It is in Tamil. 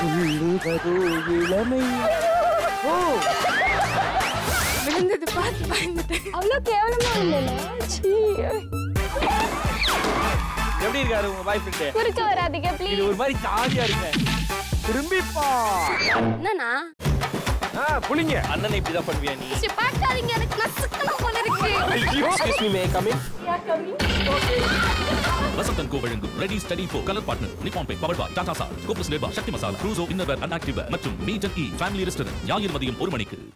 துள்ளுவதோ இளமை ஓ விழுந்தது பார்த்து பயந்துட்டேன் அவ்வளோ கேவலமா இல்லைண்ணா சீ எப்படி இருக்காரு உங்க பாய் ஃப்ரெண்டு குறுக்க வராதீங்க இது ப்ளீஸ் ஒரு மாதிரி ஜாலியா இருங்க திரும்பிப்பா என்னண்ணா ஆ புளிங்க அண்ணனை இப்படிதான் பண்ணுவியா நீ சரி, பார்க்காதீங்க எனக்கு நசுக்கணும் போல இருக்கு excuse me may come in Vasanthan Co வழங்கும் ready study four colour partner Nippon பே பவர் பாய் டாடா சார் கோபஸ் லேபா சக்தி மசாலா க்ரூசோ இன்னவர் அண்ட் ஆக்டிவர் மற்றும் Meat and Eat family restaurant ஞாயிறு மதியம் ஒரு மணிக்கு